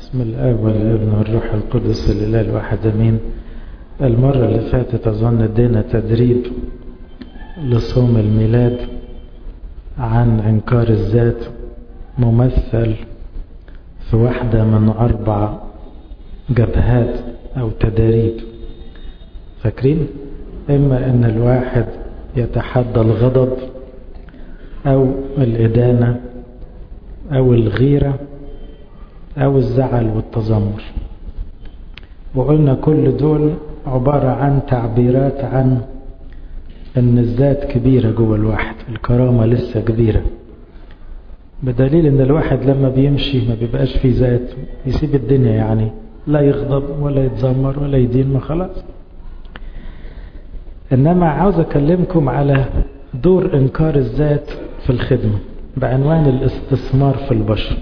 بسم الآب والابن والروح القدس الإله الواحد أمين المرة اللي فاتت أظن ادينا تدريب لصوم الميلاد عن إنكار الذات ممثل في واحدة من أربع جبهات أو تداريب فاكرين؟ إما أن الواحد يتحدى الغضب أو الإدانة أو الغيرة أو الزعل والتذمر وقلنا كل دول عبارة عن تعبيرات عن أن الذات كبيرة جوه الواحد الكرامة لسه كبيرة بدليل أن الواحد لما بيمشي ما بيبقاش فيه ذات يسيب الدنيا يعني لا يغضب ولا يتذمر ولا يدين ما خلاص إنما عاوز أكلمكم على دور إنكار الذات في الخدمة بعنوان الاستثمار في البشر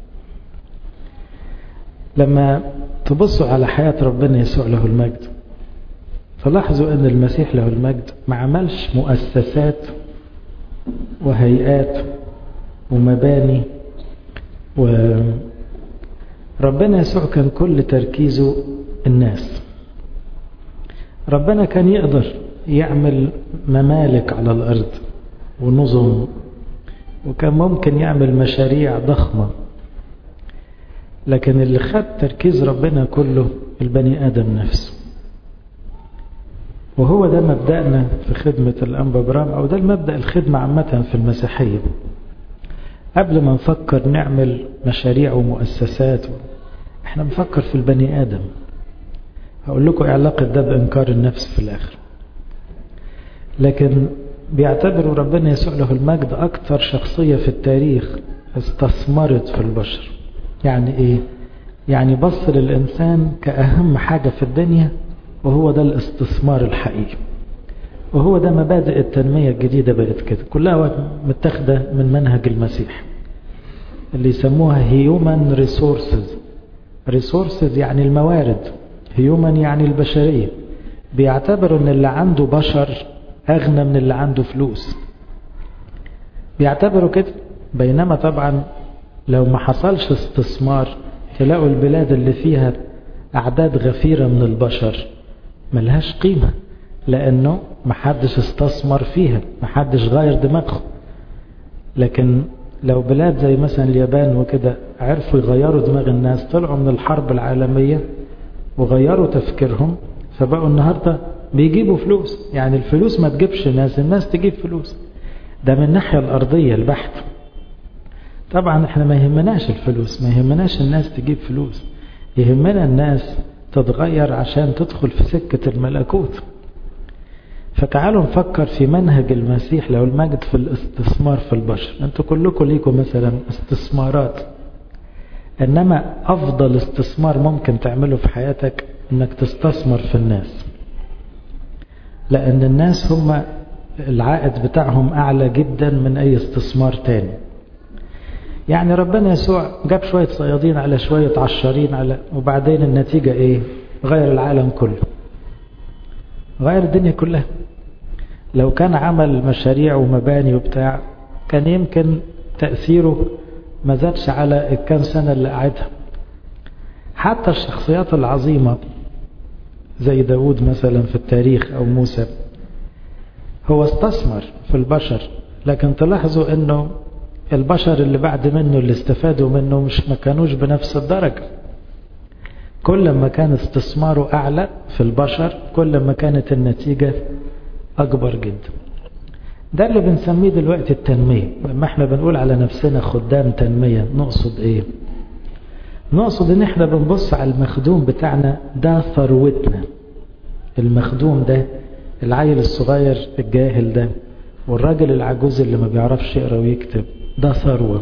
لما تبصوا على حياة ربنا يسوع له المجد فلاحظوا أن المسيح له المجد ما عملش مؤسسات وهيئات ومباني وربنا يسوع كان كل تركيزه الناس ربنا كان يقدر يعمل ممالك على الأرض ونظم وكان ممكن يعمل مشاريع ضخمة لكن اللي خد تركيز ربنا كله البني آدم نفسه وهو ده مبدأنا في خدمة الأنبا برام أو ده المبدأ الخدمة عامة في المسيحية قبل ما نفكر نعمل مشاريع ومؤسسات احنا نفكر في البني آدم هقول لكم علاقة ده بإنكار النفس في الآخر لكن بيعتبروا ربنا يسوع له المجد أكثر شخصية في التاريخ استثمرت في البشر يعني إيه؟ يعني بص للإنسان كأهم حاجة في الدنيا وهو ده الاستثمار الحقيقي وهو ده مبادئ التنمية الجديدة بقت كده كلها متاخدة من منهج المسيح اللي يسموها human resources resources يعني الموارد human يعني البشرية بيعتبروا ان اللي عنده بشر أغنى من اللي عنده فلوس بيعتبروا كده بينما طبعا لو ما حصلش استثمار تلاقوا البلاد اللي فيها أعداد غفيرة من البشر ملهاش قيمة لأنه محدش استثمر فيها محدش غير دماغه لكن لو بلاد زي مثلا اليابان وكده عرفوا يغيروا دماغ الناس طلعوا من الحرب العالمية وغيروا تفكيرهم فبقوا النهاردة بيجيبوا فلوس يعني الفلوس ما تجيبش ناس الناس تجيب فلوس ده من الناحية الأرضية البحث طبعا احنا ما يهمناش الفلوس ما يهمناش الناس تجيب فلوس يهمنا الناس تتغير عشان تدخل في سكة الملكوت فتعالوا نفكر في منهج المسيح له المجد في الاستثمار في البشر انتوا كلكم ليكم مثلا استثمارات انما افضل استثمار ممكن تعمله في حياتك انك تستثمر في الناس لان الناس هم العائد بتاعهم اعلى جدا من اي استثمار تاني يعني ربنا يسوع جاب شوية صيادين على شوية عشارين على وبعدين النتيجة ايه غير العالم كله غير الدنيا كلها لو كان عمل مشاريع ومباني وبتاع كان يمكن تأثيره ما زادش على الكام سنة اللي قعدها حتى الشخصيات العظيمة زي داود مثلا في التاريخ أو موسى هو استثمر في البشر لكن تلاحظوا انه البشر اللي بعد منه اللي استفادوا منه مش ما كانوش بنفس الدرجة كل ما كان استثماره أعلى في البشر كل ما كانت النتيجة أكبر جدا ده اللي بنسميه دلوقتي التنمية لما احنا بنقول على نفسنا خدام تنمية نقصد ايه نقصد ان احنا بنبص على المخدوم بتاعنا ده ثروتنا المخدوم ده العيل الصغير الجاهل ده والراجل العجوز اللي ما بيعرفش يقرا ويكتب ده ثروة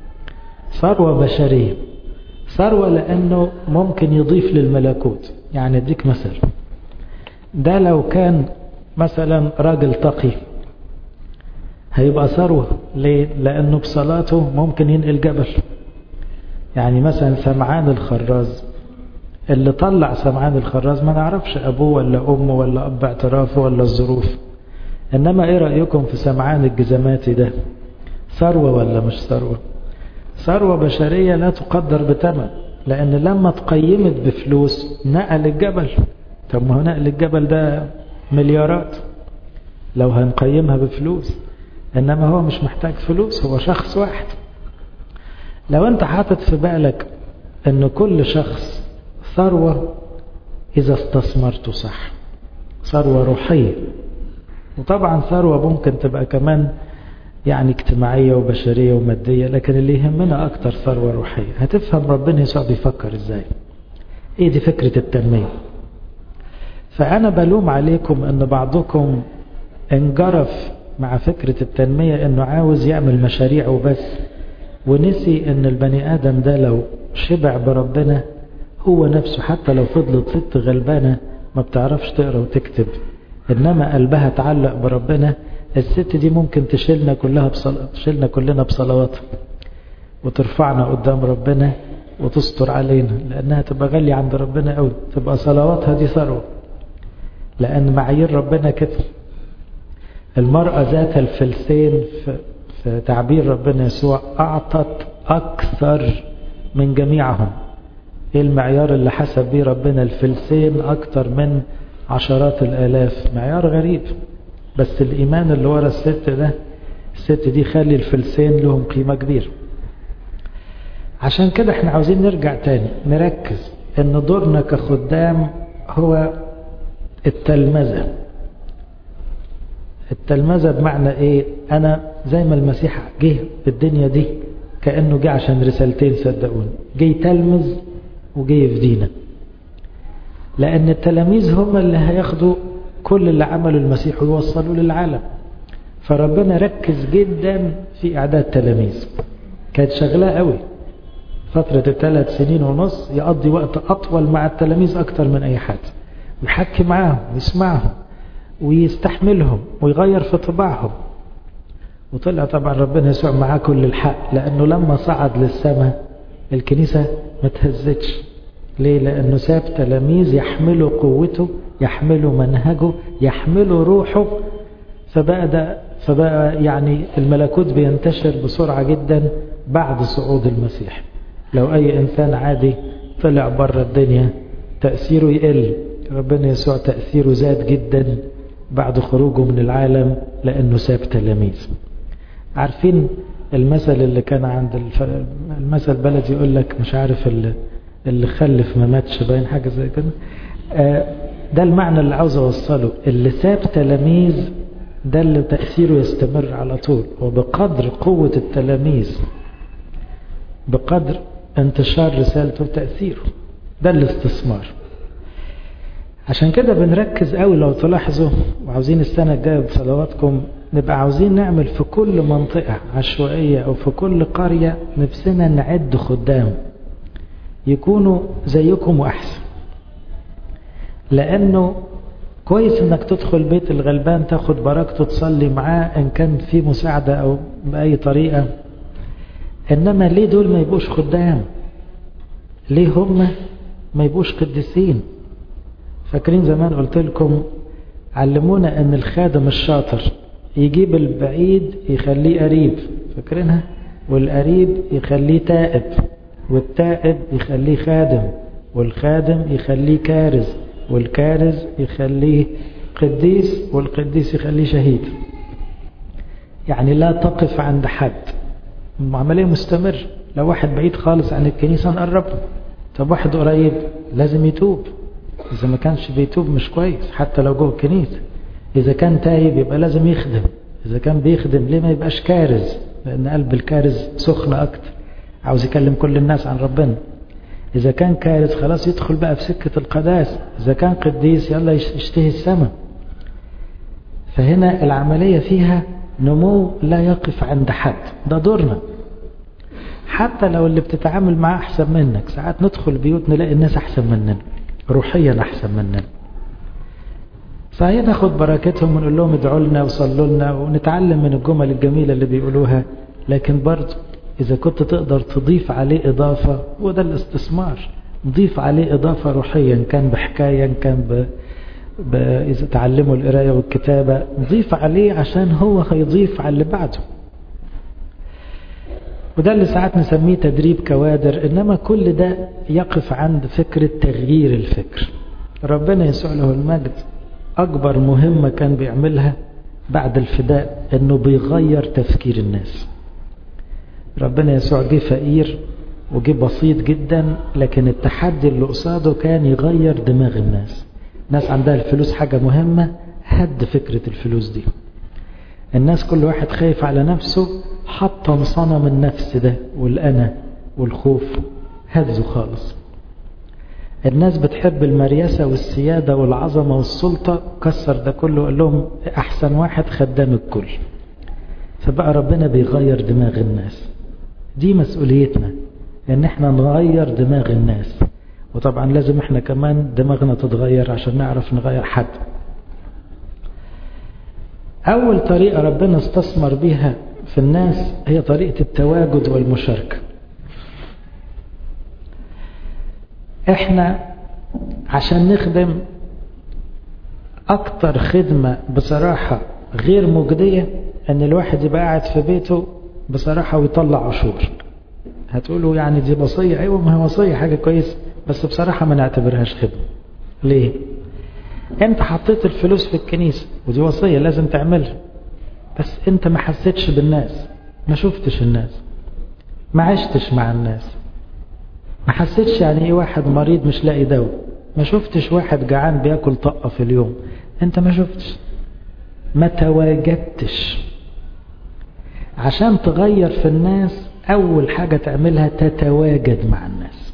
ثروة بشرية ثروة لأنه ممكن يضيف للملكوت يعني اديك مثل ده لو كان مثلا راجل تقي هيبقى ثروة ليه؟ لأنه بصلاته ممكن ينقل جبل يعني مثلا سمعان الخراز اللي طلع سمعان الخراز ما نعرفش أبوه ولا أمه ولا أب اعترافه ولا الظروف إنما إيه رأيكم في سمعان الجزماتي ده ثروة ولا مش ثروة ثروة بشرية لا تقدر بثمن لأن لما تقيمت بفلوس نقل الجبل طب ما هو نقل الجبل ده مليارات لو هنقيمها بفلوس إنما هو مش محتاج فلوس هو شخص واحد لو أنت حاطط في بالك أن كل شخص ثروة إذا استثمرته صح ثروة روحية وطبعا ثروة ممكن تبقى كمان يعني اجتماعية وبشرية ومادية لكن اللي يهمنا أكتر ثروة روحية هتفهم ربنا يسوع بيفكر إزاي إيه دي فكرة التنمية فأنا بلوم عليكم أن بعضكم انجرف مع فكرة التنمية أنه عاوز يعمل مشاريع وبس ونسي أن البني آدم ده لو شبع بربنا هو نفسه حتى لو فضلت ست غلبانة ما بتعرفش تقرأ وتكتب إنما قلبها تعلق بربنا الست دي ممكن تشيلنا كلها بصلاة تشيلنا كلنا بصلوات وترفعنا قدام ربنا وتستر علينا لأنها تبقى غالية عند ربنا قوي تبقى صلواتها دي ثروة لأن معايير ربنا كده المرأة ذات الفلسين في, في تعبير ربنا يسوع أعطت أكثر من جميعهم ايه المعيار اللي حسب بيه ربنا الفلسين أكثر من عشرات الآلاف معيار غريب بس الإيمان اللي ورا الست ده الست دي خلي الفلسين لهم قيمة كبيرة عشان كده احنا عاوزين نرجع تاني نركز ان دورنا كخدام هو التلمذة التلمذة بمعنى ايه انا زي ما المسيح جه الدنيا دي كأنه جه عشان رسالتين صدقوني جه يتلمذ وجه يفدينا لأن التلاميذ هم اللي هياخدوا كل اللي عمله المسيح ويوصلوا للعالم فربنا ركز جدا في إعداد تلاميذ كانت شغلاه قوي فترة الثلاث سنين ونص يقضي وقت أطول مع التلاميذ أكتر من أي حد ويحكي معاهم ويسمعهم ويستحملهم ويغير في طباعهم وطلع طبعا ربنا يسوع معاه كل الحق لأنه لما صعد للسماء الكنيسة ما تهزتش ليه لأنه ساب تلاميذ يحملوا قوته يحملوا منهجه يحملوا روحه فبقى ده فبقى يعني الملكوت بينتشر بسرعة جدا بعد صعود المسيح لو أي إنسان عادي طلع بره الدنيا تأثيره يقل ربنا يسوع تأثيره زاد جدا بعد خروجه من العالم لأنه ساب تلاميذ عارفين المثل اللي كان عند الف... المثل بلدي يقول لك مش عارف اللي, اللي خلف ما ماتش باين حاجة زي كده آه ده المعنى اللي عاوز اوصله اللي ساب تلاميذ ده اللي تأثيره يستمر على طول وبقدر قوة التلاميذ بقدر انتشار رسالته وتأثيره ده الاستثمار عشان كده بنركز قوي لو تلاحظوا وعاوزين السنة الجاية بصلواتكم نبقى عاوزين نعمل في كل منطقة عشوائية أو في كل قرية نفسنا نعد خدام يكونوا زيكم وأحسن لأنه كويس انك تدخل بيت الغلبان تاخد بركته تصلي معاه ان كان في مساعدة او بأي طريقة انما ليه دول ما يبقوش خدام ليه هم ما يبقوش قديسين فاكرين زمان قلت لكم علمونا ان الخادم الشاطر يجيب البعيد يخليه قريب فاكرينها والقريب يخليه تائب والتائب يخليه خادم والخادم يخليه كارز والكارز يخليه قديس والقديس يخليه شهيد يعني لا تقف عند حد عملية مستمر لو واحد بعيد خالص عن الكنيسة نقرب طب واحد قريب لازم يتوب إذا ما كانش بيتوب مش كويس حتى لو جوه الكنيسة إذا كان تايب يبقى لازم يخدم إذا كان بيخدم ليه ما يبقاش كارز لأن قلب الكارز سخن أكتر عاوز يكلم كل الناس عن ربنا إذا كان كارث خلاص يدخل بقى في سكة القداس إذا كان قديس يلا يشتهي السماء فهنا العملية فيها نمو لا يقف عند حد ده دورنا حتى لو اللي بتتعامل معاه أحسن منك ساعات ندخل بيوت نلاقي الناس أحسن مننا روحيا أحسن مننا فهي ناخد بركتهم ونقول لهم ادعوا لنا وصلوا لنا ونتعلم من الجمل الجميلة اللي بيقولوها لكن برضه إذا كنت تقدر تضيف عليه إضافة وده الاستثمار ضيف عليه إضافة روحيا كان بحكاية كان ب... ب... إذا تعلموا القراية والكتابة ضيف عليه عشان هو هيضيف على اللي بعده وده اللي ساعات نسميه تدريب كوادر إنما كل ده يقف عند فكرة تغيير الفكر ربنا يسوع له المجد أكبر مهمة كان بيعملها بعد الفداء إنه بيغير تفكير الناس ربنا يسوع جه فقير وجه بسيط جدا لكن التحدي اللي قصاده كان يغير دماغ الناس الناس عندها الفلوس حاجة مهمة هد فكرة الفلوس دي الناس كل واحد خايف على نفسه حطم صنم النفس ده والأنا والخوف هزه خالص الناس بتحب المريسة والسيادة والعظمة والسلطة كسر ده كله قال لهم أحسن واحد خدام الكل فبقى ربنا بيغير دماغ الناس دي مسؤوليتنا ان احنا نغير دماغ الناس وطبعا لازم احنا كمان دماغنا تتغير عشان نعرف نغير حد اول طريقة ربنا استثمر بيها في الناس هي طريقة التواجد والمشاركة احنا عشان نخدم اكتر خدمة بصراحة غير مجدية ان الواحد يبقى قاعد في بيته بصراحة ويطلع عشور هتقولوا يعني دي وصية ايوه ما هي وصية حاجة كويسة بس بصراحة ما نعتبرهاش خدمة ليه انت حطيت الفلوس في الكنيسة ودي وصية لازم تعملها بس انت ما حسيتش بالناس ما شفتش الناس ما عشتش مع الناس ما حسيتش يعني ايه واحد مريض مش لاقي دواء ما شفتش واحد جعان بياكل طقة في اليوم انت ما شفتش ما تواجدتش عشان تغير في الناس اول حاجة تعملها تتواجد مع الناس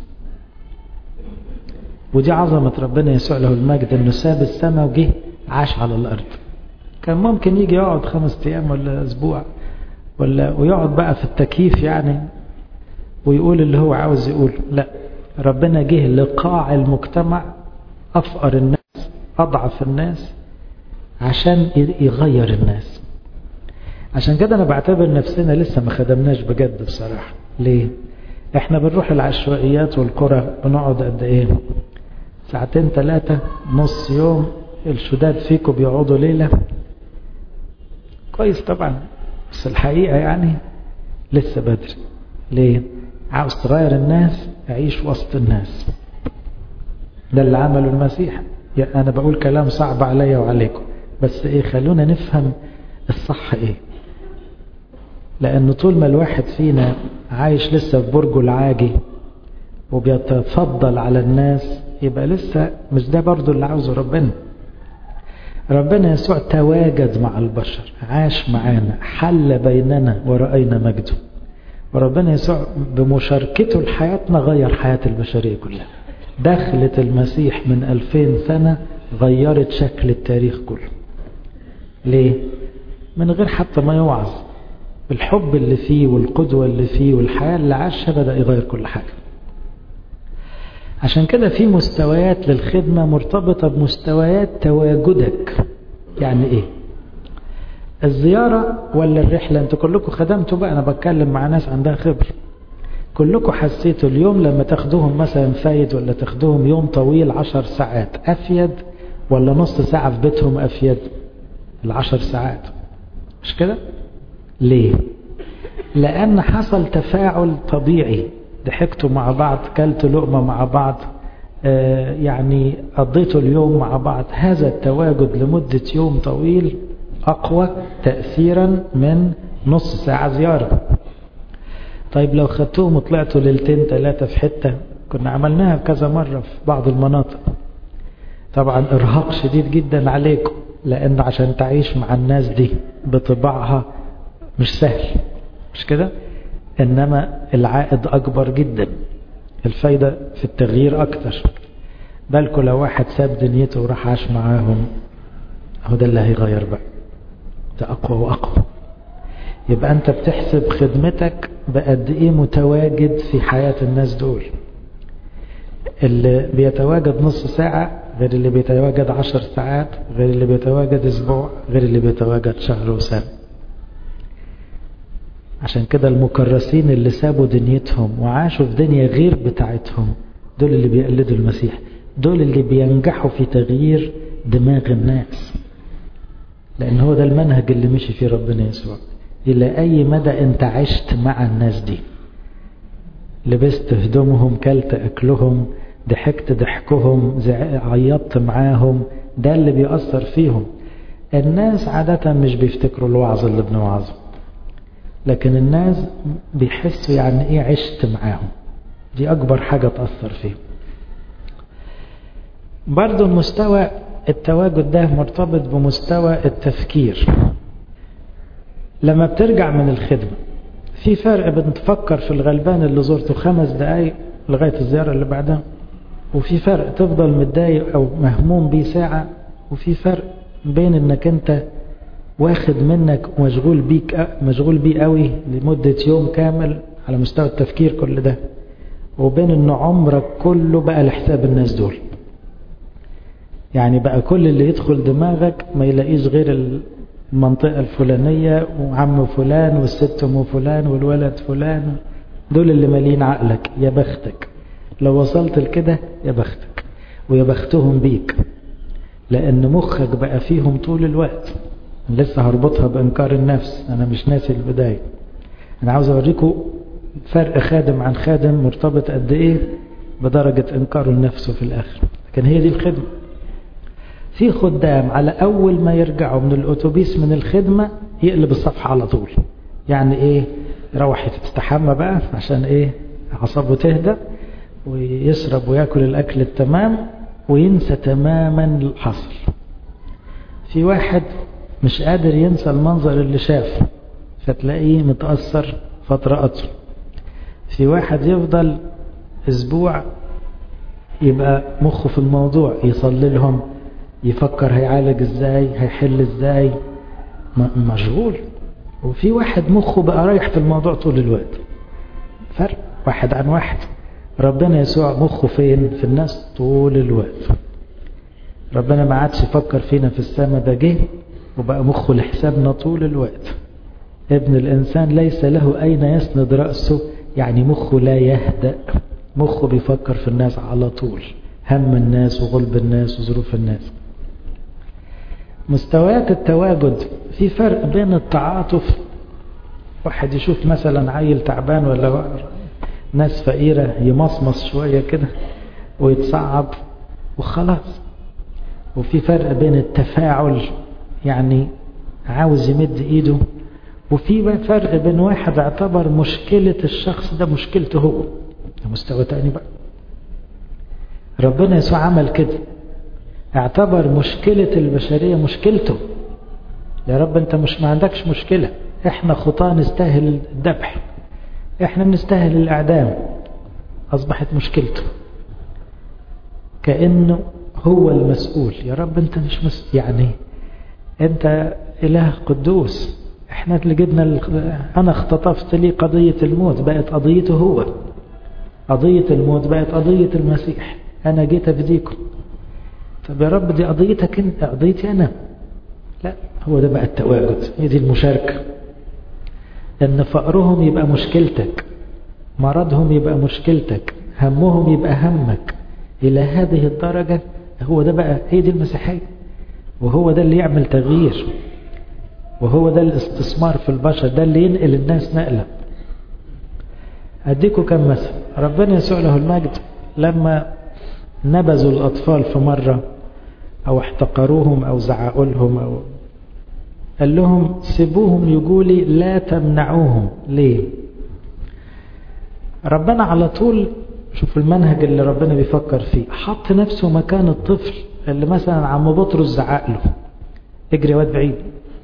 ودي عظمة ربنا يسوع له المجد انه ساب السماء وجه عاش على الارض كان ممكن يجي يقعد خمس ايام ولا اسبوع ولا ويقعد بقى في التكييف يعني ويقول اللي هو عاوز يقول لا ربنا جه لقاع المجتمع افقر الناس اضعف الناس عشان يغير الناس عشان كده انا بعتبر نفسنا لسه ما خدمناش بجد بصراحة ليه احنا بنروح العشوائيات والقرى بنقعد قد ايه ساعتين ثلاثة نص يوم الشداد فيكم بيقعدوا ليلة كويس طبعا بس الحقيقة يعني لسه بدري ليه عاوز تغير الناس عيش وسط الناس ده اللي عمله المسيح يعني انا بقول كلام صعب عليا وعليكم بس ايه خلونا نفهم الصح ايه لأن طول ما الواحد فينا عايش لسه في برجه العاجي وبيتفضل على الناس يبقى لسه مش ده برضو اللي عاوزه ربنا ربنا يسوع تواجد مع البشر عاش معانا حل بيننا ورأينا مجده وربنا يسوع بمشاركته لحياتنا غير حياة البشرية كلها دخلة المسيح من ألفين سنة غيرت شكل التاريخ كله ليه؟ من غير حتى ما يوعظ الحب اللي فيه والقدوة اللي فيه والحياة اللي عاشها بدأ يغير كل حاجة عشان كده في مستويات للخدمة مرتبطة بمستويات تواجدك يعني ايه الزيارة ولا الرحلة انتوا كلكم خدمتوا بقى انا بتكلم مع ناس عندها خبر كلكم حسيتوا اليوم لما تاخدوهم مثلا فايد ولا تاخدوهم يوم طويل عشر ساعات افيد ولا نص ساعة في بيتهم افيد العشر ساعات مش كده ليه لأن حصل تفاعل طبيعي ضحكتوا مع بعض كلتوا لقمة مع بعض آه يعني قضيتوا اليوم مع بعض هذا التواجد لمدة يوم طويل أقوى تأثيرا من نص ساعة زيارة طيب لو خدتوهم وطلعتوا ليلتين ثلاثة في حتة كنا عملناها كذا مرة في بعض المناطق طبعا إرهاق شديد جدا عليكم لأن عشان تعيش مع الناس دي بطباعها مش سهل مش كده إنما العائد أكبر جدا الفايدة في التغيير أكتر بالكوا لو واحد ساب دنيته وراح عاش معاهم هو ده اللي هيغير بقى ده أقوى وأقوى يبقى أنت بتحسب خدمتك بقد إيه متواجد في حياة الناس دول اللي بيتواجد نص ساعة غير اللي بيتواجد عشر ساعات غير اللي بيتواجد اسبوع غير اللي بيتواجد شهر وسنة عشان كده المكرسين اللي سابوا دنيتهم وعاشوا في دنيا غير بتاعتهم دول اللي بيقلدوا المسيح دول اللي بينجحوا في تغيير دماغ الناس لأن هو ده المنهج اللي مشي فيه ربنا يسوع إلى أي مدى أنت عشت مع الناس دي لبست هدومهم كلت أكلهم ضحكت ضحكهم عيطت معاهم ده اللي بيأثر فيهم الناس عادة مش بيفتكروا الوعظ اللي بنوعظه لكن الناس بيحسوا يعني ايه عشت معاهم دي أكبر حاجة تأثر فيهم برضو المستوى التواجد ده مرتبط بمستوى التفكير لما بترجع من الخدمة في فرق بين تفكر في الغلبان اللي زرته خمس دقايق لغاية الزيارة اللي بعدها وفي فرق تفضل متضايق أو مهموم بيه ساعة وفي فرق بين انك انت واخد منك ومشغول بيك مشغول بيه قوي لمدة يوم كامل على مستوى التفكير كل ده وبين ان عمرك كله بقى لحساب الناس دول يعني بقى كل اللي يدخل دماغك ما يلاقيش غير المنطقة الفلانية وعم فلان والست ام فلان والولد فلان دول اللي مالين عقلك يا بختك لو وصلت لكده يا بختك ويا بختهم بيك لأن مخك بقى فيهم طول الوقت لسه هربطها بإنكار النفس أنا مش ناسي البداية أنا عاوز أوريكم فرق خادم عن خادم مرتبط قد إيه بدرجة إنكاره لنفسه في الآخر لكن هي دي الخدمة في خدام على أول ما يرجعوا من الأتوبيس من الخدمة يقلب الصفحة على طول يعني إيه يروح يتستحمى بقى عشان إيه أعصابه تهدى ويشرب وياكل الأكل التمام وينسى تماما الحصل في واحد مش قادر ينسى المنظر اللي شافه فتلاقيه متأثر فترة أطول في واحد يفضل أسبوع يبقى مخه في الموضوع يصلي لهم يفكر هيعالج ازاي هيحل ازاي مشغول وفي واحد مخه بقى رايح في الموضوع طول الوقت فرق واحد عن واحد ربنا يسوع مخه فين في الناس طول الوقت ربنا ما عادش يفكر فينا في السماء ده جه وبقى مخه لحسابنا طول الوقت ابن الإنسان ليس له أين يسند رأسه يعني مخه لا يهدأ مخه بيفكر في الناس على طول هم الناس وغلب الناس وظروف الناس مستويات التواجد في فرق بين التعاطف واحد يشوف مثلا عيل تعبان ولا ناس فقيرة يمصمص شوية كده ويتصعب وخلاص وفي فرق بين التفاعل يعني عاوز يمد ايده وفي فرق بين واحد اعتبر مشكلة الشخص ده مشكلته هو ده مستوى تاني بقى ربنا يسوع عمل كده اعتبر مشكلة البشرية مشكلته يا رب انت مش ما عندكش مشكلة احنا خطاة نستاهل الذبح احنا بنستاهل الاعدام اصبحت مشكلته كأنه هو المسؤول يا رب انت مش مس... يعني انت اله قدوس احنا اللي جبنا ال... انا اختطفت لي قضية الموت بقت قضيته هو قضية الموت بقت قضية المسيح انا جيت افديكم طب يا رب دي قضيتك انت قضيتي انا لا هو ده بقى التواجد هي دي المشاركة ان فقرهم يبقى مشكلتك مرضهم يبقى مشكلتك همهم يبقى همك الى هذه الدرجة هو ده بقى هي دي المسيحية وهو ده اللي يعمل تغيير وهو ده الاستثمار في البشر ده اللي ينقل الناس نقلة أديكم كم مثل ربنا يسوع له المجد لما نبذوا الأطفال في مرة أو احتقروهم أو زعقوا لهم أو قال لهم سيبوهم يقولي لا تمنعوهم ليه ربنا على طول شوف المنهج اللي ربنا بيفكر فيه حط نفسه مكان الطفل اللي مثلا عم بطرس زعق له اجري واد بعيد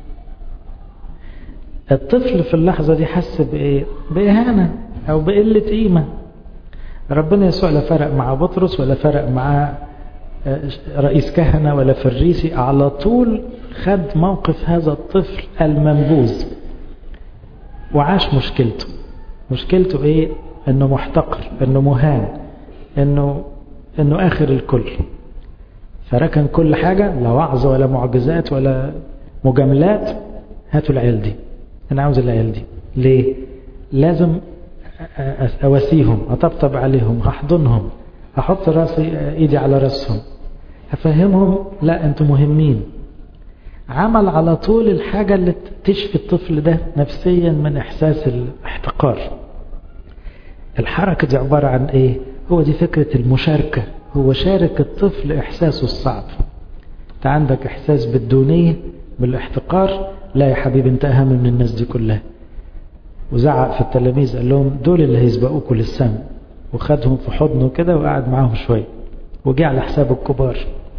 الطفل في اللحظة دي حس بإيه بإهانة أو بقلة قيمة ربنا يسوع لا فرق مع بطرس ولا فرق مع رئيس كهنة ولا فريسي على طول خد موقف هذا الطفل المنبوذ وعاش مشكلته مشكلته ايه انه محتقر انه مهان انه انه اخر الكل فركن كل حاجة لا وعظ ولا معجزات ولا مجاملات هاتوا العيال دي انا عاوز العيال دي ليه لازم اواسيهم اطبطب عليهم احضنهم احط راسي ايدي على راسهم افهمهم لا انتم مهمين عمل على طول الحاجة اللي تشفي الطفل ده نفسيا من احساس الاحتقار الحركة دي عبارة عن ايه هو دي فكرة المشاركة هو شارك الطفل احساسه الصعب انت عندك احساس بالدونية بالاحتقار لا يا حبيبي انت اهم من الناس دي كلها وزعق في التلاميذ قال لهم دول اللي هيسبقوكوا للسماء وخدهم في حضنه كده وقعد معاهم شوية وجه على حساب الكبار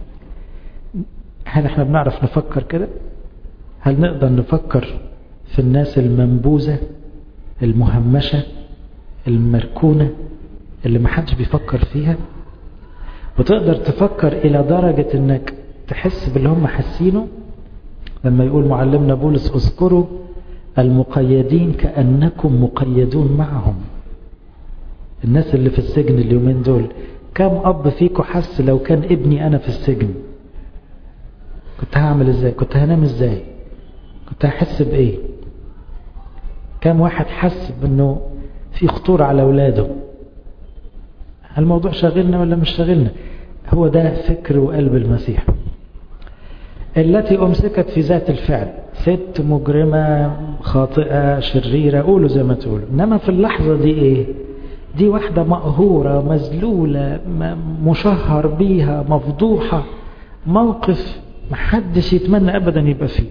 هل احنا بنعرف نفكر كده هل نقدر نفكر في الناس المنبوذة المهمشة المركونة اللي محدش بيفكر فيها وتقدر تفكر إلى درجة أنك تحس باللي هم حاسينه لما يقول معلمنا بولس اذكروا المقيدين كأنكم مقيدون معهم الناس اللي في السجن اليومين دول كم أب فيكم حس لو كان ابني أنا في السجن كنت هعمل ازاي كنت هنام ازاي كنت هحس بايه كم واحد حس بانه في خطورة على اولاده الموضوع شاغلنا ولا مش شاغلنا هو ده فكر وقلب المسيح التي أمسكت في ذات الفعل ست مجرمة خاطئة شريرة قولوا زي ما تقولوا إنما في اللحظة دي إيه دي واحدة مقهورة مذلولة مشهر بيها مفضوحة موقف محدش يتمنى أبدا يبقى فيه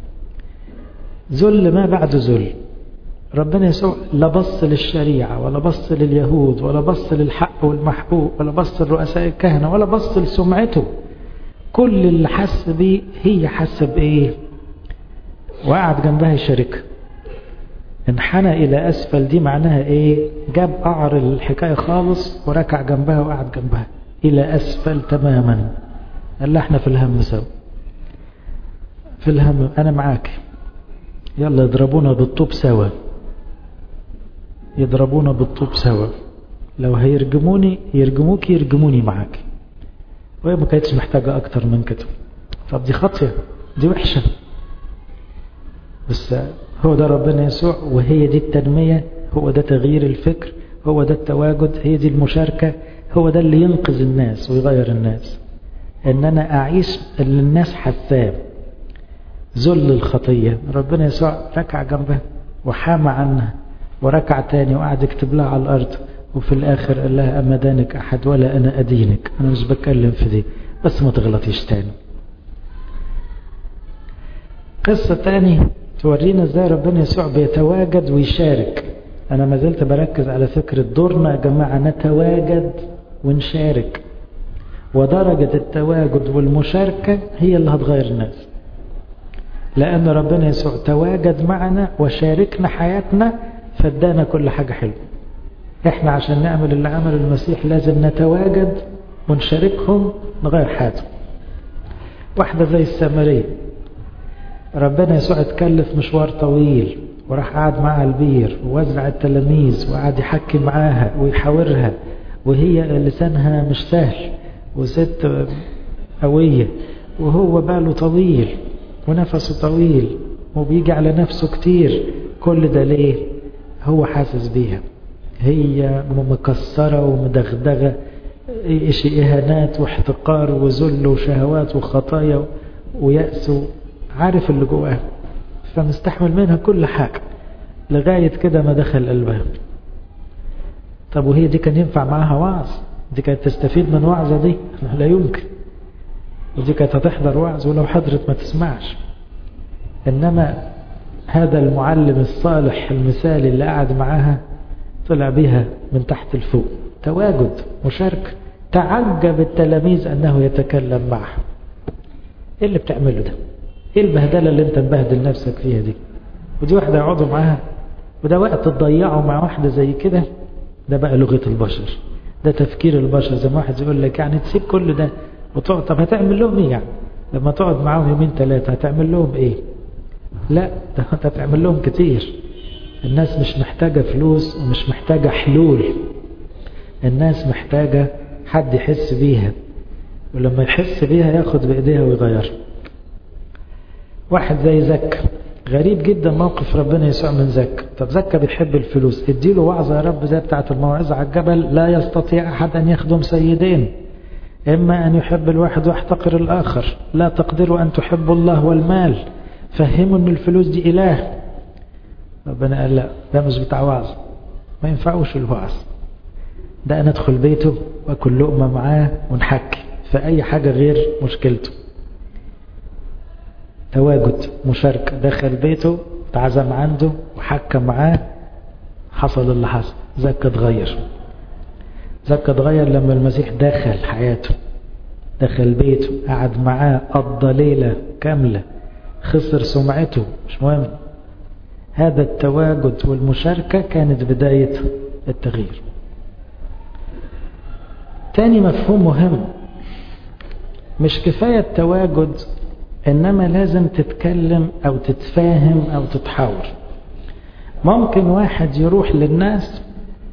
ذل ما بعد ذل ربنا يسوع لا بص للشريعة ولا بص لليهود ولا بص للحق والمحقوق ولا بص لرؤساء الكهنة ولا بص لسمعته كل اللي حس بيه هي حس بإيه وقعد جنبها يشاركها انحنى إلى أسفل دي معناها إيه جاب قعر الحكاية خالص وركع جنبها وقعد جنبها إلى أسفل تماما قال احنا في الهم سوا في الهم أنا معاك يلا يضربونا بالطوب سوا يضربونا بالطوب سوا لو هيرجموني يرجموك يرجموني معاك وهي ما كانتش محتاجة أكتر من كده طب دي خطية دي وحشة بس هو ده ربنا يسوع وهي دي التنمية هو ده تغيير الفكر هو ده التواجد هي دي المشاركة هو ده اللي ينقذ الناس ويغير الناس ان انا اعيش اللي الناس حساه ذل الخطية ربنا يسوع ركع جنبها وحامى عنها وركع تاني وقعد يكتب لها على الارض وفي الاخر قال لها اما دانك احد ولا انا ادينك انا مش بتكلم في دي بس ما تغلطيش تاني قصة تاني تورينا ازاي ربنا يسوع بيتواجد ويشارك انا ما زلت بركز على فكرة دورنا يا جماعة نتواجد ونشارك ودرجة التواجد والمشاركة هي اللي هتغير الناس لأن ربنا يسوع تواجد معنا وشاركنا حياتنا فادانا كل حاجة حلوة احنا عشان نعمل اللي عمل المسيح لازم نتواجد ونشاركهم نغير حياتهم واحدة زي السامرية ربنا يسوع اتكلف مشوار طويل وراح قعد معها البير ووزع التلاميذ وقعد يحكي معاها ويحاورها وهي لسانها مش سهل وست قوية وهو باله طويل ونفسه طويل وبيجي على نفسه كتير كل ده ليه هو حاسس بيها هي مكسرة ومدغدغة إيش إهانات واحتقار وذل وشهوات وخطايا ويأس عارف اللي جواها فمستحمل منها كل حاجة لغاية كده ما دخل قلبها طب وهي دي كان ينفع معاها وعظ دي كانت تستفيد من وعظة دي لا يمكن ودي كانت هتحضر وعظ ولو حضرت ما تسمعش إنما هذا المعلم الصالح المثالي اللي قعد معاها طلع بها من تحت الفوق تواجد مشاركة تعجب التلاميذ أنه يتكلم معها إيه اللي بتعمله ده إيه البهدلة اللي أنت مبهدل نفسك فيها دي ودي واحدة يقعدوا معاها وده وقت تضيعه مع واحدة زي كده ده بقى لغة البشر ده تفكير البشر زي ما واحد يقول لك يعني تسيب كل ده وتقعد طب هتعمل لهم ايه يعني لما تقعد معاهم يومين ثلاثة هتعمل لهم ايه لا ده انت هتعمل لهم كتير الناس مش محتاجة فلوس ومش محتاجة حلول الناس محتاجة حد يحس بيها ولما يحس بيها ياخد بإيديها ويغيرها واحد زي زكا غريب جدا موقف ربنا يسوع من زكا طب زكا بيحب الفلوس اديله وعظة يا رب زي بتاعة الموعظة على الجبل لا يستطيع أحد أن يخدم سيدين إما أن يحب الواحد ويحتقر الآخر لا تقدروا أن تحبوا الله والمال فهموا أن الفلوس دي إله ربنا قال لا ده مش بتاع وعظ ما ينفعوش الوعظ ده أنا أدخل بيته وأكل لقمة معاه ونحكي في أي حاجة غير مشكلته تواجد مشاركة دخل بيته تعزم عنده وحكى معاه حصل اللي حصل زكا اتغير زكا اتغير لما المسيح دخل حياته دخل بيته قعد معاه قضى ليلة كاملة خسر سمعته مش مهم هذا التواجد والمشاركة كانت بداية التغيير تاني مفهوم مهم مش كفاية التواجد إنما لازم تتكلم أو تتفاهم أو تتحاور ممكن واحد يروح للناس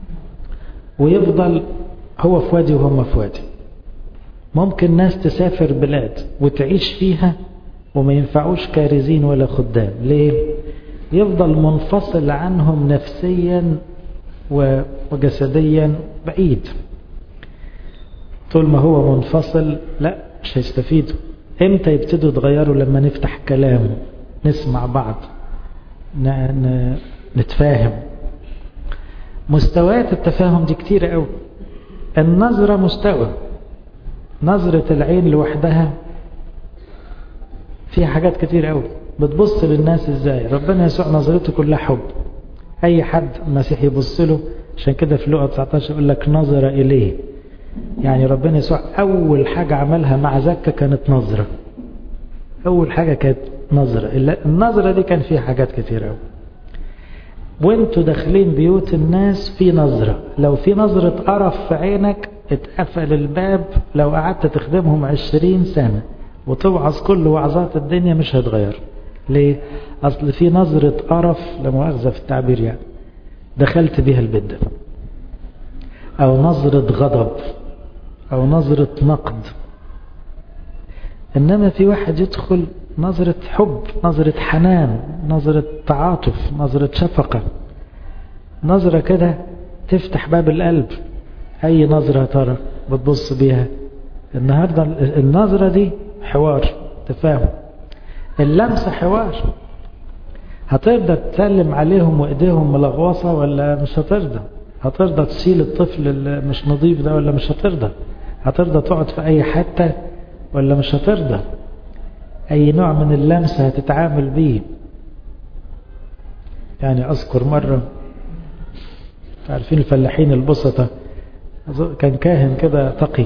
ويفضل هو في وادي وهم في وادي ممكن ناس تسافر بلاد وتعيش فيها وما ينفعوش كارزين ولا خدام ليه يفضل منفصل عنهم نفسيا وجسديا بعيد طول ما هو منفصل لا مش هيستفيدوا امتى يبتدوا يتغيروا لما نفتح كلام نسمع بعض نتفاهم مستويات التفاهم دي كتير قوي النظرة مستوى نظرة العين لوحدها فيها حاجات كتير قوي بتبص للناس ازاي ربنا يسوع نظرته كلها حب اي حد المسيح يبص له عشان كده في لقا 19 يقول لك نظر اليه يعني ربنا يسوع اول حاجة عملها مع زكا كانت نظرة اول حاجة كانت نظرة النظرة دي كان فيها حاجات كتير قوي وانتوا داخلين بيوت الناس في نظرة لو في نظرة قرف في عينك اتقفل الباب لو قعدت تخدمهم عشرين سنة وتوعظ كل وعظات الدنيا مش هتغير ليه اصل في نظرة قرف لمؤاخذة في التعبير يعني دخلت بيها البيت ده او نظرة غضب او نظرة نقد انما في واحد يدخل نظرة حب نظرة حنان نظرة تعاطف نظرة شفقة نظرة كده تفتح باب القلب اي نظرة ترى بتبص بيها النهاردة النظرة دي حوار تفاهم اللمسة حوار هترضى تسلم عليهم وايديهم ملغوصة ولا مش هترضى هترضى تشيل الطفل اللي مش نظيف ده ولا مش هترضى هترضى تقعد في اي حتة ولا مش هترضى اي نوع من اللمسة هتتعامل بيه يعني اذكر مرة عارفين الفلاحين البسطة كان كاهن كده تقي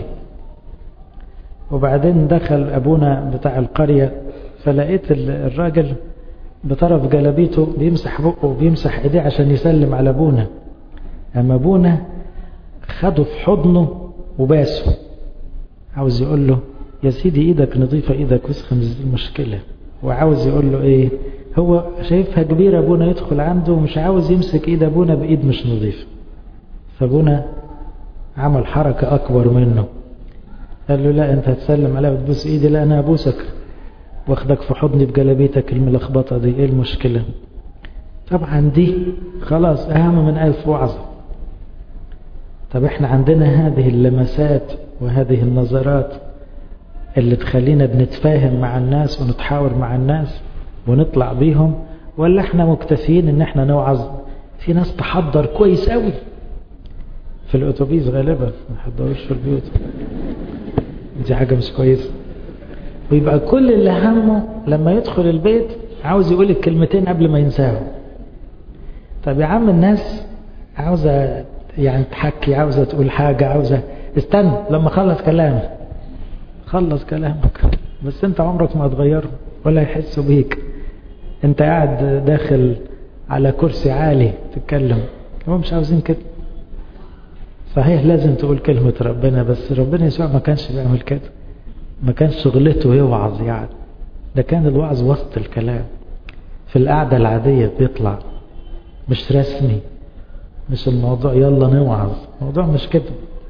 وبعدين دخل ابونا بتاع القرية فلقيت الراجل بطرف جلبيته بيمسح بقه وبيمسح ايديه عشان يسلم على ابونا اما ابونا خده في حضنه وباسه عاوز يقول له يا سيدي ايدك نظيفة ايدك وسخة مش دي المشكلة وعاوز يقول له ايه هو شايفها كبيرة ابونا يدخل عنده ومش عاوز يمسك ايد ابونا بايد مش نظيفة فابونا عمل حركة اكبر منه قال له لا انت هتسلم عليها وتبوس ايدي لا انا ابوسك واخدك في حضني بجلبيتك الملخبطة دي ايه المشكلة طبعا دي خلاص اهم من الف وعظة طب احنا عندنا هذه اللمسات وهذه النظرات اللي تخلينا بنتفاهم مع الناس ونتحاور مع الناس ونطلع بيهم ولا احنا مكتفيين ان احنا نوعظ في ناس تحضر كويس قوي في الاتوبيس غالبا ما يحضروش في البيوت دي حاجة مش كويسة ويبقى كل اللي همه لما يدخل البيت عاوز يقول الكلمتين قبل ما ينساهم طب يا عم الناس عاوزة يعني تحكي عاوزة تقول حاجة عاوزة استنى لما خلص كلامك خلص كلامك بس انت عمرك ما هتغيره ولا يحسوا بيك انت قاعد داخل على كرسي عالي تتكلم هم مش عاوزين كده صحيح لازم تقول كلمة ربنا بس ربنا يسوع ما كانش بيعمل كده ما كانش شغلته يوعظ يعني ده كان الوعظ وسط الكلام في القعدة العادية بيطلع مش رسمي مش الموضوع يلا نوعظ الموضوع مش كده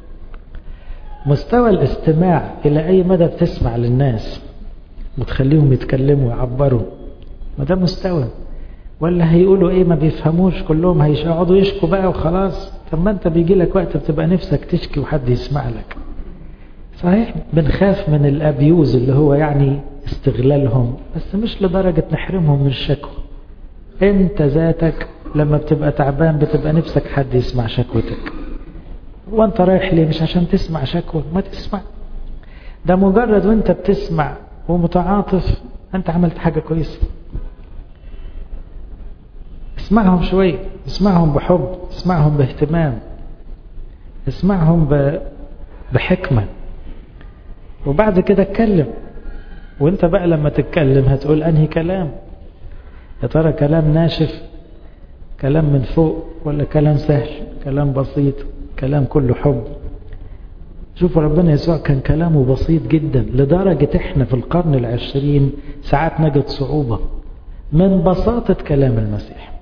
مستوى الاستماع إلى أي مدى بتسمع للناس وتخليهم يتكلموا ويعبروا ما ده مستوى ولا هيقولوا ايه ما بيفهموش كلهم هيقعدوا يشكوا بقى وخلاص طب ما انت بيجي لك وقت بتبقى نفسك تشكي وحد يسمع لك صحيح بنخاف من الابيوز اللي هو يعني استغلالهم بس مش لدرجة نحرمهم من الشكوى انت ذاتك لما بتبقى تعبان بتبقى نفسك حد يسمع شكوتك وانت رايح ليه مش عشان تسمع شكوى ما تسمع ده مجرد وانت بتسمع ومتعاطف انت عملت حاجة كويسة اسمعهم شوية اسمعهم بحب اسمعهم باهتمام اسمعهم بحكمة وبعد كده اتكلم وانت بقى لما تتكلم هتقول انهي كلام يا ترى كلام ناشف كلام من فوق ولا كلام سهل كلام بسيط كلام كله حب شوفوا ربنا يسوع كان كلامه بسيط جدا لدرجة احنا في القرن العشرين ساعات نجد صعوبة من بساطة كلام المسيح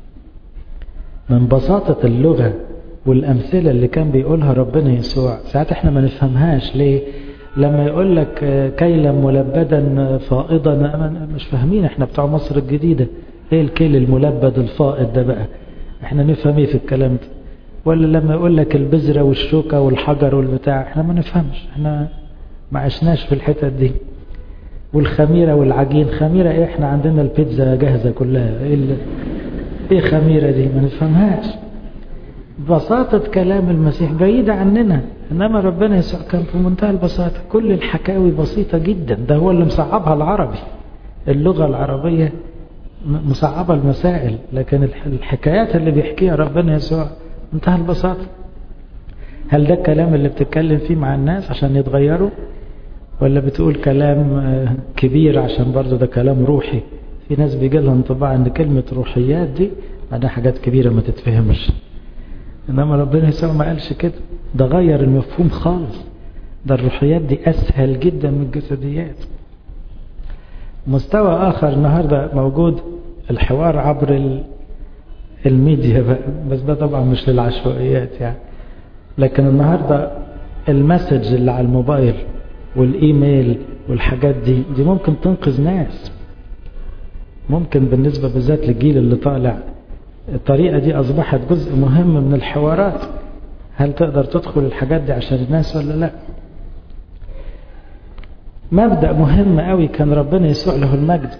من بساطة اللغة والأمثلة اللي كان بيقولها ربنا يسوع ساعات احنا ما نفهمهاش ليه لما يقول لك كيلا ملبدا فائضا مش فاهمين احنا بتوع مصر الجديدة ايه الكيل الملبد الفائض ده بقى احنا نفهم ايه في الكلام ده ولا لما يقول لك البذرة والشوكة والحجر والبتاع احنا ما نفهمش احنا ما عشناش في الحتت دي والخميرة والعجين خميرة ايه احنا عندنا البيتزا جاهزة كلها ايه, اللي ايه خميرة دي ما نفهمهاش بساطة كلام المسيح بعيدة عننا إنما ربنا يسوع كان في منتهى البساطة كل الحكاوي بسيطة جدا ده هو اللي مصعبها العربي اللغة العربية مصعبة المسائل لكن الحكايات اللي بيحكيها ربنا يسوع منتهى البساطة هل ده الكلام اللي بتتكلم فيه مع الناس عشان يتغيروا ولا بتقول كلام كبير عشان برضو ده كلام روحي في ناس بيجي لها انطباع ان كلمة روحيات دي معناها حاجات كبيرة ما تتفهمش انما ربنا يسوع ما قالش كده ده غير المفهوم خالص ده الروحيات دي اسهل جدا من الجسديات مستوى اخر النهاردة موجود الحوار عبر الميديا بقى بس ده طبعا مش للعشوائيات يعني لكن النهاردة المسج اللي على الموبايل والايميل والحاجات دي دي ممكن تنقذ ناس ممكن بالنسبة بالذات للجيل اللي طالع الطريقة دي أصبحت جزء مهم من الحوارات هل تقدر تدخل الحاجات دي عشان الناس ولا لا مبدأ مهم قوي كان ربنا يسوع له المجد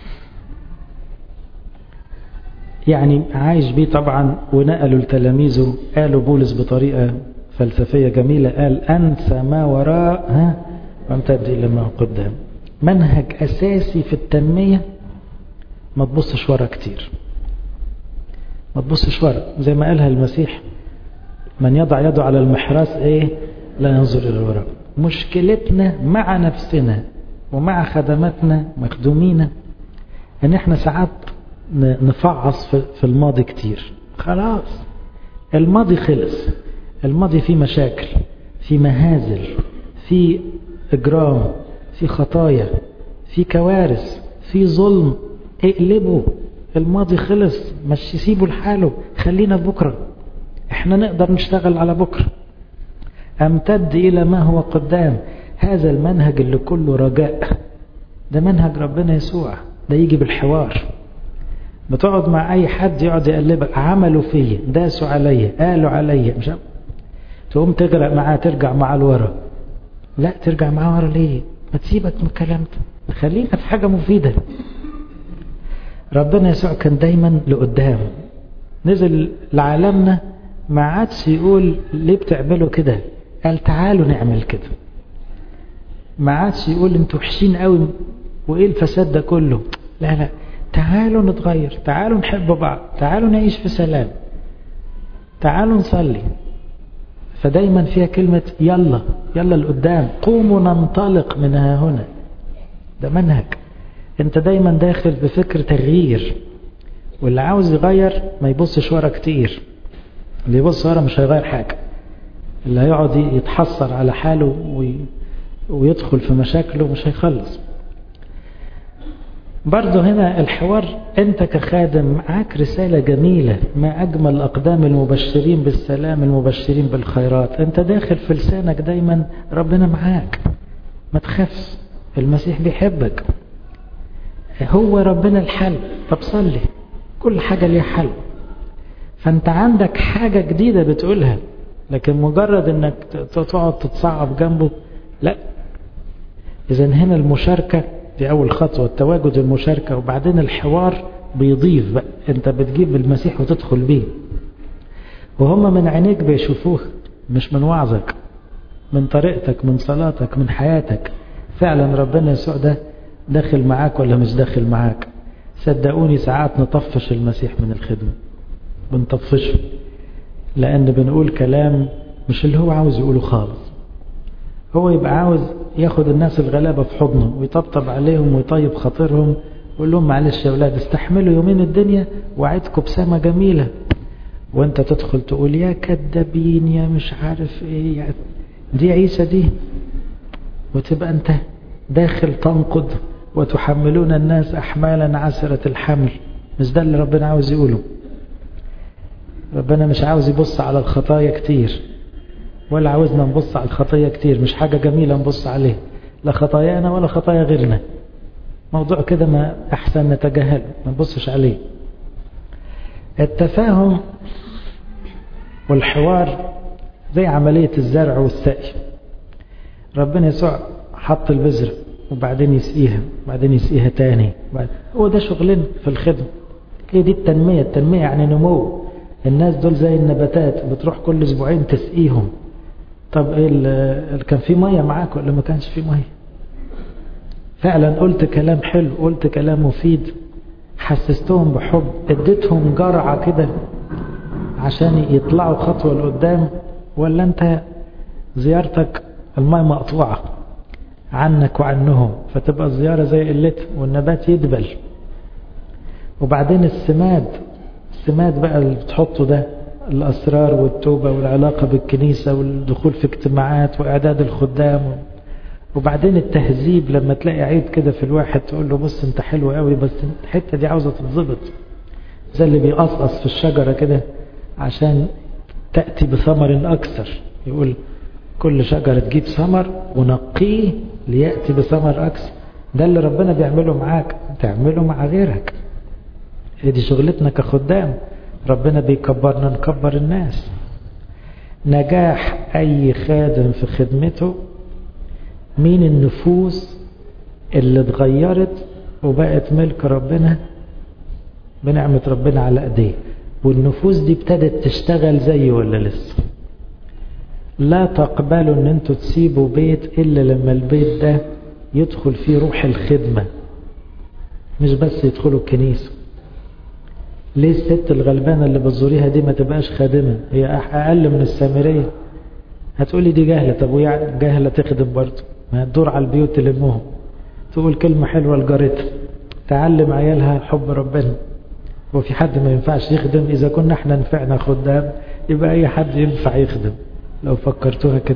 يعني عايش بيه طبعا ونقلوا لتلاميذه قالوا بولس بطريقة فلسفية جميلة قال أنسى ما وراء ها وامتد إلى ما قدام منهج أساسي في التنمية ما تبصش ورا كتير ما تبصش ورا زي ما قالها المسيح من يضع يده على المحراث ايه لا ينظر الى الوراء مشكلتنا مع نفسنا ومع خدماتنا مخدومينا ان احنا ساعات نفعص في الماضي كتير خلاص الماضي خلص الماضي فيه مشاكل في مهازل في اجرام في خطايا في كوارث في ظلم اقلبه الماضي خلص مش سيبه لحاله خلينا بكرة احنا نقدر نشتغل على بكرة امتد الى ما هو قدام هذا المنهج اللي كله رجاء ده منهج ربنا يسوع ده يجي بالحوار بتقعد مع اي حد يقعد يقلبك عملوا فيا داسوا عليا قالوا عليا مش تقوم تغرق معاه ترجع معاه لورا لا ترجع معاه ورا ليه ما تسيبك من الكلام ده خلينا في حاجة مفيدة ربنا يسوع كان دايما لقدام نزل لعالمنا ما عادش يقول ليه بتعملوا كده قال تعالوا نعمل كده ما عادش يقول انتوا وحشين قوي وايه الفساد ده كله لا لا تعالوا نتغير تعالوا نحب بعض تعالوا نعيش في سلام تعالوا نصلي فدايما فيها كلمة يلا يلا لقدام قوموا ننطلق من ها هنا ده منهج انت دايما داخل بفكر تغيير واللي عاوز يغير ما يبصش ورا كتير اللي يبص ورا مش هيغير حاجة اللي هيقعد يتحسر على حاله وي... ويدخل في مشاكله مش هيخلص برضه هنا الحوار انت كخادم معاك رسالة جميلة ما اجمل اقدام المبشرين بالسلام المبشرين بالخيرات انت داخل في لسانك دايما ربنا معاك ما تخافش المسيح بيحبك هو ربنا الحل طب صلي كل حاجة ليها حل فانت عندك حاجة جديدة بتقولها لكن مجرد انك تقعد تتصعب جنبه لا اذا هنا المشاركة دي اول خطوة التواجد المشاركة وبعدين الحوار بيضيف بقى انت بتجيب المسيح وتدخل بيه وهم من عينيك بيشوفوه مش من وعظك من طريقتك من صلاتك من حياتك فعلا ربنا يسوع ده داخل معاك ولا مش داخل معاك صدقوني ساعات نطفش المسيح من الخدمة بنطفشه لأن بنقول كلام مش اللي هو عاوز يقوله خالص هو يبقى عاوز ياخد الناس الغلابة في حضنه ويطبطب عليهم ويطيب خاطرهم ويقول لهم معلش يا أولاد استحملوا يومين الدنيا وعدكم بسامة جميلة وانت تدخل تقول يا كدابين يا مش عارف ايه يعني دي عيسى دي وتبقى انت داخل تنقض وتحملون الناس احمالا عسرة الحمل مش ده اللي ربنا عاوز يقوله ربنا مش عاوز يبص على الخطايا كتير ولا عاوزنا نبص على الخطايا كتير مش حاجة جميلة نبص عليه لا خطايانا ولا خطايا غيرنا موضوع كده ما أحسن نتجاهل ما نبصش عليه التفاهم والحوار زي عملية الزرع والسقي ربنا يسوع حط البذرة وبعدين يسقيها وبعدين يسقيها تاني هو ده شغلنا في الخدمة هي دي التنمية التنمية يعني نمو الناس دول زي النباتات بتروح كل اسبوعين تسقيهم طب ايه كان في ميه معاك ولا ما كانش في ميه فعلا قلت كلام حلو قلت كلام مفيد حسستهم بحب اديتهم جرعة كده عشان يطلعوا خطوة لقدام ولا انت زيارتك الماء مقطوعة عنك وعنهم فتبقى الزيارة زي قلتها والنبات يدبل وبعدين السماد السماد بقى اللي بتحطه ده الأسرار والتوبة والعلاقة بالكنيسة والدخول في اجتماعات وإعداد الخدام وبعدين التهذيب لما تلاقي عيب كده في الواحد تقول له بص انت حلو قوي بس الحتة دي عاوزة تتظبط زي اللي بيقصقص في الشجرة كده عشان تأتي بثمر أكثر يقول كل شجرة تجيب ثمر ونقيه ليأتي بثمر أكثر ده اللي ربنا بيعمله معاك تعمله مع غيرك هي دي شغلتنا كخدام ربنا بيكبرنا نكبر الناس نجاح أي خادم في خدمته مين النفوس اللي اتغيرت وبقت ملك ربنا بنعمة ربنا على ايديه والنفوس دي ابتدت تشتغل زيه ولا لسه لا تقبلوا ان انتوا تسيبوا بيت الا لما البيت ده يدخل فيه روح الخدمة مش بس يدخلوا الكنيسة ليه الست الغلبانة اللي بتزوريها دي ما تبقاش خادمة هي اقل من السامرية هتقولي دي جاهلة طب وهي جاهلة تخدم برضه ما تدور على البيوت تلمهم تقول كلمة حلوة لجارتها تعلم عيالها حب ربنا وفي حد ما ينفعش يخدم إذا كنا احنا نفعنا خدام يبقى أي حد ينفع يخدم لو فكرتوها كده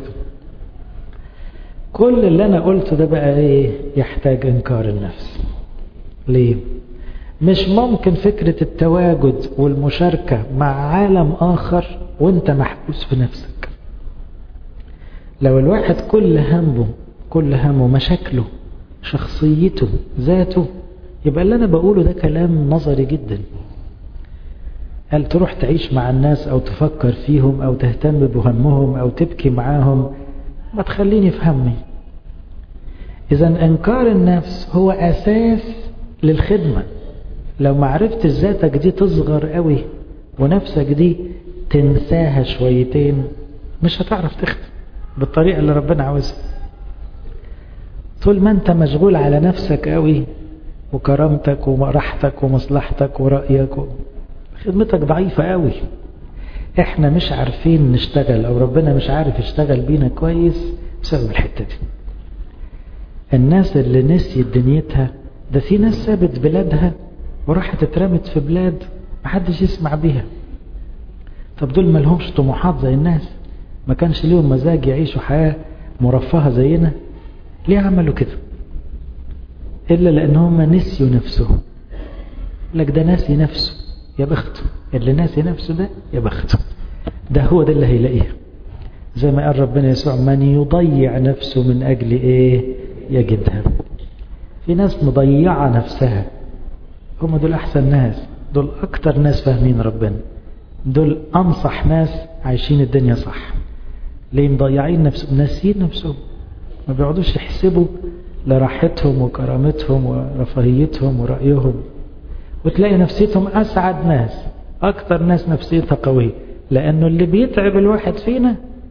كل اللي أنا قلته ده بقى إيه يحتاج إنكار النفس ليه مش ممكن فكرة التواجد والمشاركة مع عالم آخر وانت محبوس في نفسك لو الواحد كل همه كل همه مشاكله شخصيته ذاته يبقى اللي أنا بقوله ده كلام نظري جدا هل تروح تعيش مع الناس أو تفكر فيهم أو تهتم بهمهم أو تبكي معاهم ما تخليني في همي إذا إنكار النفس هو أساس للخدمة لو ما عرفت ذاتك دي تصغر قوي ونفسك دي تنساها شويتين مش هتعرف تخدم بالطريقة اللي ربنا عاوزها طول ما انت مشغول على نفسك قوي وكرامتك وراحتك ومصلحتك ورأيك و... خدمتك ضعيفة قوي احنا مش عارفين نشتغل او ربنا مش عارف يشتغل بينا كويس بسبب الحتة دي الناس اللي نسيت دنيتها ده في ناس سابت بلادها وراحت اترمت في بلاد محدش يسمع بيها طب دول ما لهمش طموحات زي الناس ما كانش ليهم مزاج يعيشوا حياة مرفهة زينا ليه عملوا كده إلا لأن هم نسيوا نفسهم لك ده ناسي نفسه يا بخته اللي ناسي نفسه ده يا بخته ده هو ده اللي هيلاقيه زي ما قال ربنا يسوع من يضيع نفسه من أجل إيه يجدها في ناس مضيعة نفسها هم دول أحسن ناس دول أكتر ناس فاهمين ربنا دول أنصح ناس عايشين الدنيا صح ليه مضيعين نفسهم ناسين نفسهم ما بيقعدوش يحسبوا لراحتهم وكرامتهم ورفاهيتهم ورأيهم وتلاقي نفسيتهم أسعد ناس أكتر ناس نفسيتها قوية لأنه اللي بيتعب الواحد فينا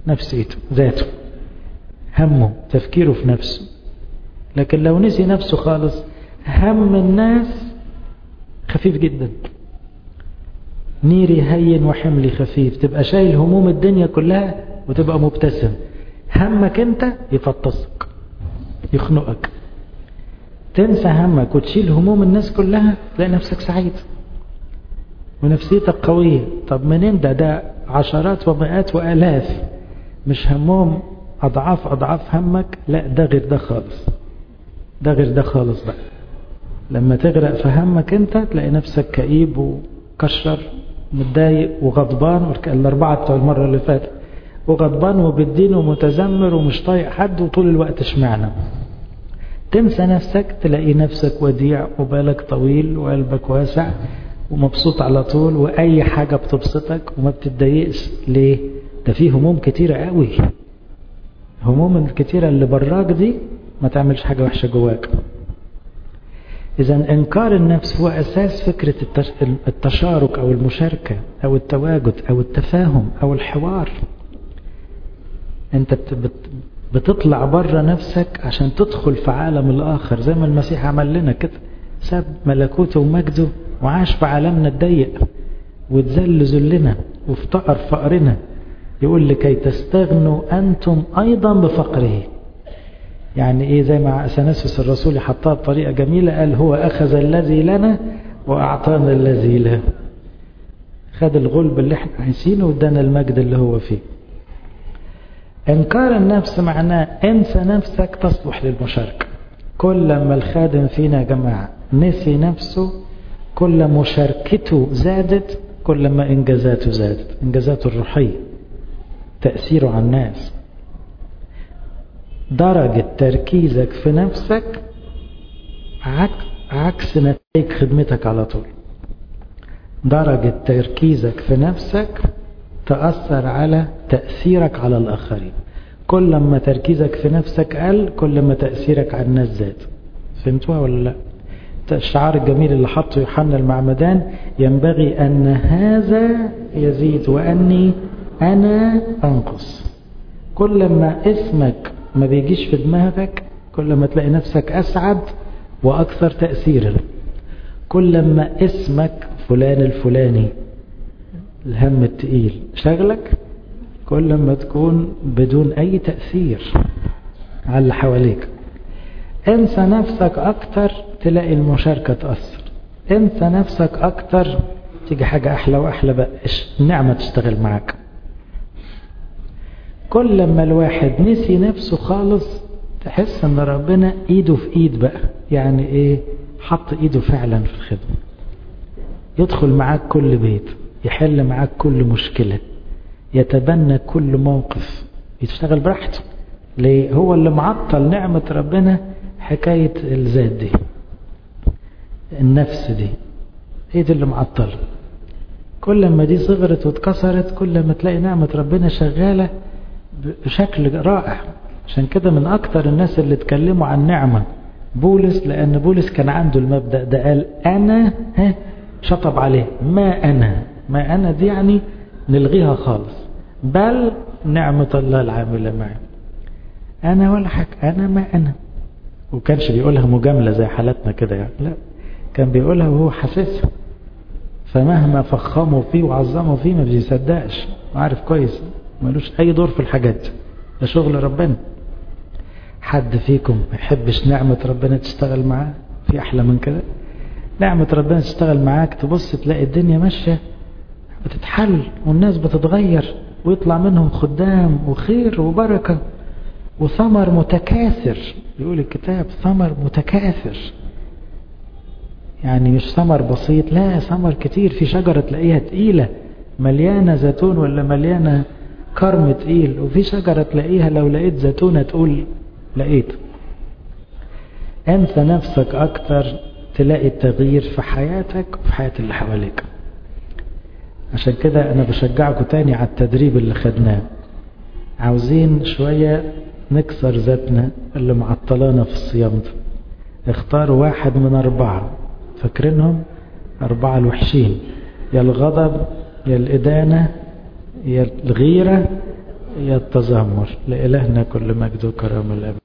نفسيته ذاته همه تفكيره في نفسه لكن لو نسي نفسه خالص هم الناس خفيف جدا نيري هين وحملي خفيف تبقى شايل هموم الدنيا كلها وتبقى مبتسم همك انت يفطسك يخنقك تنسى همك وتشيل هموم الناس كلها تلاقي نفسك سعيد ونفسيتك قوية طب منين ده ده عشرات ومئات وآلاف مش همهم أضعاف أضعاف همك لا ده غير ده خالص ده غير ده خالص بقى لما تغرق في همك انت تلاقي نفسك كئيب وكشر متضايق وغضبان الأربعة بتوع المرة اللي فاتت وغضبان وبالدين ومتذمر ومش طايق حد وطول الوقت اشمعنى تنسى نفسك تلاقي نفسك وديع وبالك طويل وقلبك واسع ومبسوط على طول وأي حاجة بتبسطك وما بتتضايقش ليه ده فيه هموم كتيرة قوي هموم الكتيرة اللي براك دي ما تعملش حاجة وحشة جواك إذا إنكار النفس هو أساس فكرة التشارك أو المشاركة أو التواجد أو التفاهم أو الحوار أنت بتطلع بره نفسك عشان تدخل في عالم الآخر زي ما المسيح عمل لنا كده ساب ملكوته ومجده وعاش في عالمنا الضيق واتذل ذلنا وافتقر فقرنا يقول لكي تستغنوا أنتم أيضا بفقره يعني إيه زي ما أثناسيوس الرسول حطها بطريقة جميلة قال هو أخذ الذي لنا وأعطانا الذي له خد الغلب اللي احنا عايزينه وادانا المجد اللي هو فيه انكار النفس معناه انسى نفسك تصلح للمشاركة كل ما الخادم فينا يا جماعة نسي نفسه كل مشاركته زادت كل ما انجازاته زادت انجازاته الروحية تأثيره على الناس درجة تركيزك في نفسك عكس نتائج خدمتك على طول درجة تركيزك في نفسك تأثر على تأثيرك على الآخرين كل ما تركيزك في نفسك قل كل ما تأثيرك على الناس زاد فهمتوها ولا لا الشعار الجميل اللي حطه يوحنا المعمدان ينبغي أن هذا يزيد وأني أنا أنقص كل ما اسمك ما بيجيش في دماغك كل ما تلاقي نفسك أسعد وأكثر تأثيرا كل ما اسمك فلان الفلاني الهم التقيل شغلك كل ما تكون بدون أي تأثير على اللي حواليك انسى نفسك أكتر تلاقي المشاركة تأثر انسى نفسك أكتر تيجي حاجة أحلى وأحلى بقى النعمة تشتغل معاك كل ما الواحد نسي نفسه خالص تحس ان ربنا ايده في ايد بقى يعني ايه حط ايده فعلا في الخدمة يدخل معاك كل بيت يحل معاك كل مشكلة يتبنى كل موقف يشتغل براحته ليه هو اللي معطل نعمة ربنا حكاية الذات دي النفس دي هي دي اللي معطل كل ما دي صغرت واتكسرت كل ما تلاقي نعمة ربنا شغالة بشكل رائع عشان كده من أكتر الناس اللي اتكلموا عن نعمة بولس لأن بولس كان عنده المبدأ ده قال أنا ها شطب عليه ما أنا ما أنا دي يعني نلغيها خالص بل نعمة الله العاملة معي أنا ولا حاجة أنا ما أنا وكانش بيقولها مجاملة زي حالتنا كده يعني لا كان بيقولها وهو حاسسها فمهما فخموا فيه وعظموا فيه ما بيصدقش وعارف كويس ملوش أي دور في الحاجات ده شغل ربنا حد فيكم ما يحبش نعمة ربنا تشتغل معاه في أحلى من كده نعمة ربنا تشتغل معاك تبص تلاقي الدنيا ماشية بتتحل والناس بتتغير ويطلع منهم خدام وخير وبركة وثمر متكاثر يقول الكتاب ثمر متكاثر يعني مش ثمر بسيط لا ثمر كتير في شجرة تلاقيها تقيلة مليانة زيتون ولا مليانة كرم تقيل وفي شجرة تلاقيها لو لقيت زيتونة تقول لقيت انسى نفسك اكتر تلاقي التغيير في حياتك وفي حياة اللي حواليك عشان كده انا بشجعكم تاني على التدريب اللي خدناه عاوزين شوية نكسر ذاتنا اللي معطلانا في الصيام ده اختاروا واحد من أربعة فاكرينهم أربعة الوحشين يا الغضب يا الإدانة يا الغيرة يا التذمر لإلهنا كل مجد وكرم الأب